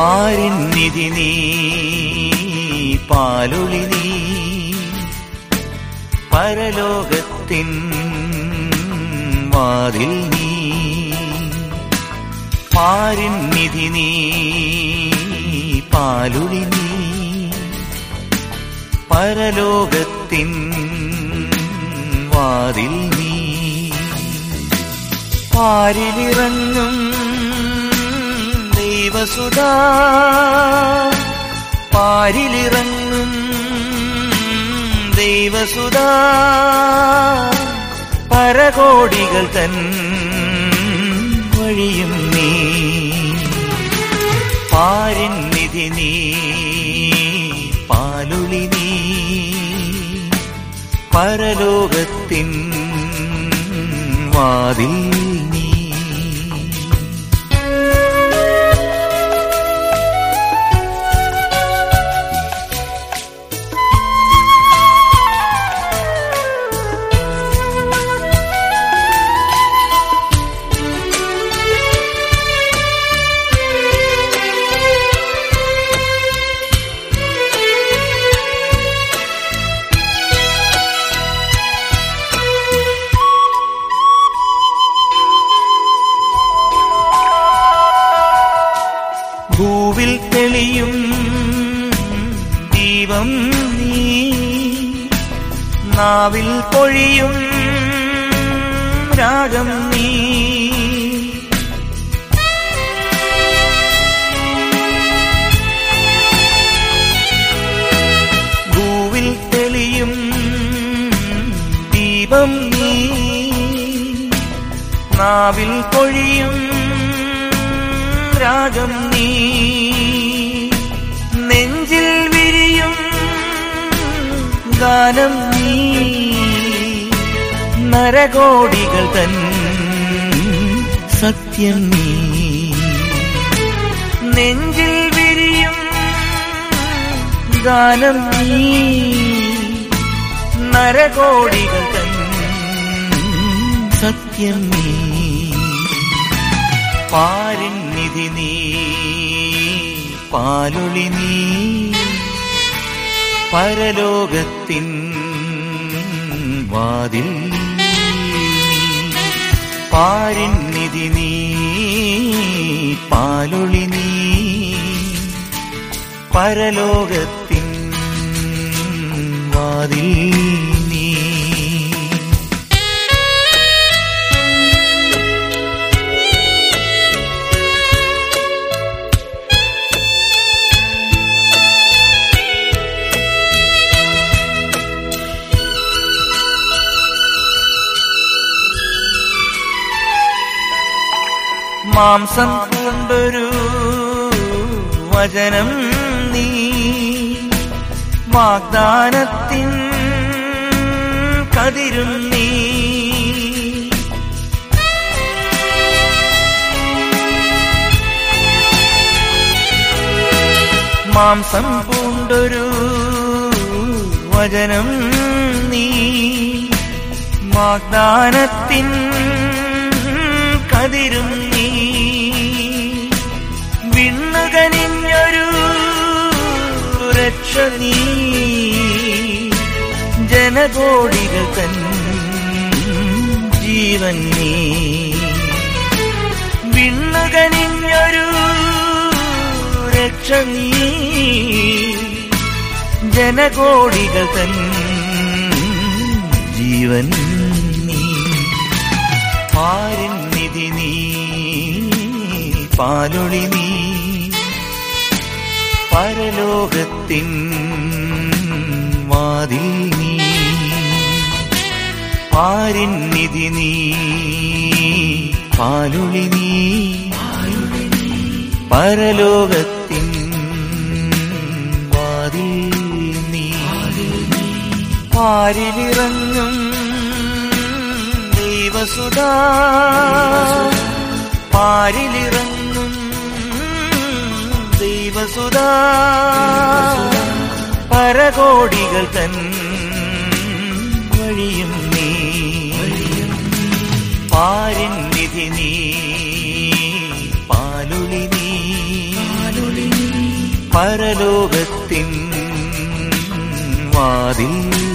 പാരിന്നിധി നീ പാലൊളി നീ പരലോകത്തിൻ വാതിൽ നീ പാരിന്നിധി നീ പാലുളി നീ പരലോകത്തിൻ വാതിൽ നീ പാരിലിറങ്ങും ദൈവസുതാ പാരിലിറങ്ങും ദൈവസുതാ പരകോടികൾ തൻ വഴിയും നീ പാരിന്നിധി നീ പാലുളി നീ പരലോകത്തിൻ വാതിൽ നീ ഭൂവിൽ തെളിയും ദീപം നീ നാവിൽ പൊഴിയും രാഗം നീ ഭൂവിൽ തെളിയും ദീപം നീ നാവിൽ പൊഴിയും രാഗം നീ നെഞ്ചിൽ വിരിയും ഗാനം നീ നരകോടികൾ തൻ സത്യം നീ നെഞ്ചിൽ വിരിയും ഗാനം നീ നരകോടികൾ തൻ സത്യം നീ പാരിന്നിധി നീ പാലൊളി നീ പരലോകത്തിൻ വാതിൽ നീ. പാരിന്നിധി നീ പാലൊളി നീ പരലോകത്തിൻ വാതിൽ നീ മാംസം കൊണ്ടൊരു വചനം നീ വാഗ്ദാനത്തിൻ കതിരും നീ മാംസം പൂണ്ടൊരു വചനം നീ വാഗ്ദാനത്തിൻ കതിരും നീ വിണ്ണുകനിഞ്ഞൊരു രക്ഷ നീ ജനകോടികൾ തൻ ജീവൻ നീ വിണ്ണുകനിഞ്ഞൊരു രക്ഷ നീ ജനകോടികൾ തൻ ജീവൻ നീ പാരിന്നിധി നീ പാലൊളി നീ പരലോകത്തിൻ വാതിൽ നീ പാരിന്നിധി നീ പാലൊളി നീ പരലോകത്തിൻ വാതിൽ നീ പാരിലിറങ്ങും ദൈവസുതാ പാരിലിറങ്ങും ദൈവസുതാ പരകോടികൾ തൻ വഴിയും നീ പാരിന്നിധി നീ പാലുളി നീ പരലോകത്തിൻ വാതിൽ